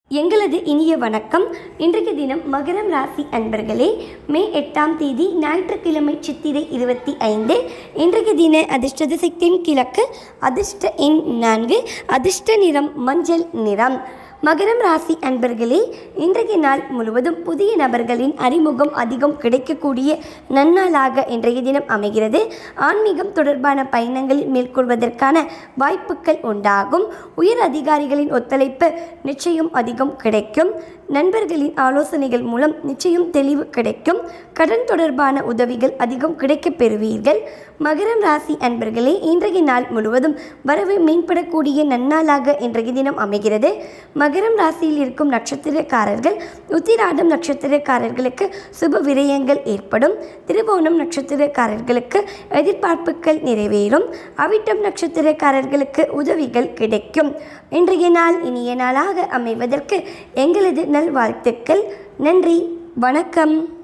எங்களது இனிய வணக்கம் இன்றைக்கு தினம் மகரம் ராசி அன்பர்களே மே எட்டாம் தேதி ஞாயிற்றுக்கிழமை சித்திரை இருபத்தி ஐந்து இன்றைக்கு தின அதிர்ஷ்ட திசைத்தின் கிழக்கு அதிர்ஷ்ட எண் நான்கு அதிர்ஷ்ட நிறம் மஞ்சள் நிறம் மகரம் ராசி அன்பர்களே இன்றைய நாள் முழுவதும் புதிய நபர்களின் அறிமுகம் அதிகம் கிடைக்கக்கூடிய நன்னாளாக இன்றைய தினம் அமைகிறது ஆன்மீகம் தொடர்பான பயணங்களில் மேற்கொள்வதற்கான வாய்ப்புகள் உண்டாகும் உயர் அதிகாரிகளின் ஒத்துழைப்பு நிச்சயம் அதிகம் கிடைக்கும் நண்பர்களின் ஆலோசனைகள் மூலம் நிச்சயம் தெளிவு கிடைக்கும் கடன் தொடர்பான உதவிகள் அதிகம் கிடைக்கப் பெறுவீர்கள் மகரம் ராசி அன்பர்களே இன்றைய நாள் முழுவதும் வரவு மேம்படக்கூடிய நன்னாளாக இன்றைய தினம் அமைகிறது மகரம் ராசியில் இருக்கும் நட்சத்திரக்காரர்கள் உத்திராடம் நட்சத்திரக்காரர்களுக்கு சுப விரயங்கள் ஏற்படும் திருவோணம் நட்சத்திரக்காரர்களுக்கு எதிர்பார்ப்புகள் நிறைவேறும் அவிட்டம் நட்சத்திரக்காரர்களுக்கு உதவிகள் கிடைக்கும் இன்றைய நாள் இனிய நாளாக அமைவதற்கு எங்களது நல்வாழ்த்துக்கள் நன்றி வணக்கம்